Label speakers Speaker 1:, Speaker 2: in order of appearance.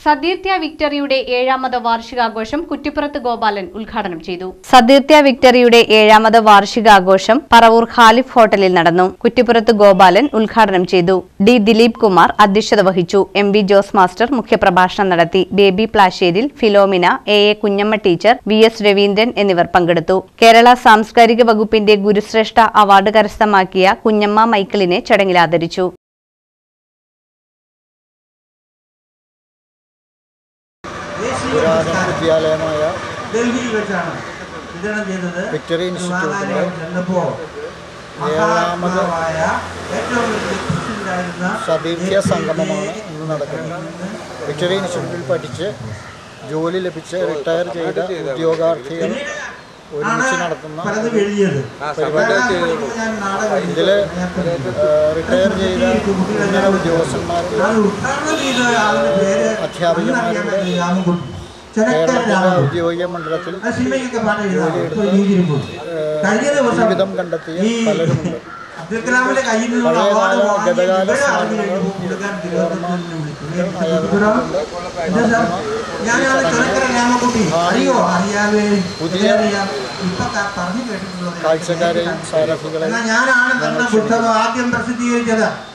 Speaker 1: സതീർത്യ വിക്ടറിയുടെ ഏഴാമത് വാർഷികാഘോഷം കുറ്റിപ്പുറത്ത് ഗോപാലൻ ഉദ്ഘാടനം ചെയ്തു സതീർത്യ വിക്ടറിയുടെ ഏഴാമത് വാർഷികാഘോഷം പറവൂർ ഖാലിഫ് ഹോട്ടലിൽ നടന്നു കുറ്റിപ്പുറത്ത് ഗോപാലൻ ഉദ്ഘാടനം ചെയ്തു ഡി ദിലീപ് കുമാർ അധ്യക്ഷത വഹിച്ചു എം ബി ജോസ് മാസ്റ്റർ മുഖ്യപ്രഭാഷണം നടത്തി Baby Plasseril Philomena A A Kunjamma teacher V S Raveendran എന്നിവർ പങ്കെടുത്തു കേരള സാംസ്കാരിക വകുപ്പിന്റെ ഗുരുശ്രേഷ്ഠ അവാർഡ് കരസ്ഥമാക്കിയ കുഞ്ഞമ്മ മൈക്കിളിനെ ചടങ്ങിൽ ആദരിച്ചു
Speaker 2: ദേശീയ
Speaker 3: പുരാതന
Speaker 2: പുരസ്കാരം
Speaker 3: വിദ്യാലയമായ
Speaker 2: ഡൽഹിയിൽ വെച്ചാണ് വിതരണം ചെയ്തത്
Speaker 3: വിക്ടറി ഇൻസ്റ്റിറ്റ്യൂട്ടിലെ
Speaker 2: നാലായിരം ചെന്നപ്പോൾ
Speaker 3: ഏഴാമത്
Speaker 2: മഹാത്മാവായ ഏറ്റവും വലിയ പ്രസിഡന്റായിരുന്ന
Speaker 3: സതീർത്ഥ്യ സംഗമമാണ് ഇന്ന് നടക്കുന്നത് വിക്ടറി ഇൻസ്റ്റിറ്റ്യൂട്ടിൽ പഠിച്ച് ജോലി ലഭിച്ച് റിട്ടയർ ചെയ്ത ഉദ്യോഗാർത്ഥികൾ ഒരുമിച്ച് നടത്തുന്ന
Speaker 2: പലതും എഴുതിയത് ഞാൻ നാടകം എഴുതി.
Speaker 3: ഇതിൽ റിട്ടയർ ചെയ്ത ഉന്നത ഉദ്യോഗസ്ഥന്മാരുടെ
Speaker 2: അത് ഉദ്ഘാടനം ചെയ്ത ആളുടെ പേര്
Speaker 3: അധ്യാപികമാരുടെ
Speaker 2: ഒന്നറിയാൻ രാമൻകുട്ടി ചെനക്കര
Speaker 3: കേരളത്തിലെ
Speaker 2: രാമൻകുട്ടി
Speaker 3: ഔദ്യോഗിക മണ്ഡലത്തിൽ
Speaker 2: ആ സിനിമയ്ക്കൊക്കെ പാട്ട് എഴുതാം ഇപ്പോൾ ജീവിച്ചിരിപ്പോൾ കഴിഞ്ഞ ദിവസം
Speaker 3: ജീവിതം കണ്ടെത്തിയ
Speaker 2: ഈ
Speaker 3: പലരുമുണ്ട്
Speaker 2: അബ്ദുൽ കലാമിന്റെ കയ്യിൽ നിന്നുള്ള
Speaker 3: പഴയകാല
Speaker 2: അവാർഡ് വാങ്ങി
Speaker 3: ഗതകാല
Speaker 2: ഇവിടെ അറിഞ്ഞു
Speaker 3: സ്മരണകൾ
Speaker 2: കഴിഞ്ഞപ്പോൾ പുള്ളിക്കാരൻ തിരുവനന്തപുരത്ത് നിന്ന് വിളിച്ചു. തിരുവനന്തപുരം, എന്താ സാർ? ഞാനാണ് ചെറുക്കര രാമൻകുട്ടി അറിയോ അറിയാവേ
Speaker 3: പുതിയ
Speaker 2: അറിയാം ഇപ്പൊ ക- പറഞ്ഞു കേട്ടിട്ടുള്ളത്
Speaker 3: കാഴ്ചക്കാരെയും സാരഥികളെയും
Speaker 2: എന്നാ ഞാനാണ് തന്റെ പുസ്തകം ആദ്യം പ്രസിദ്ധീകരിച്ചത്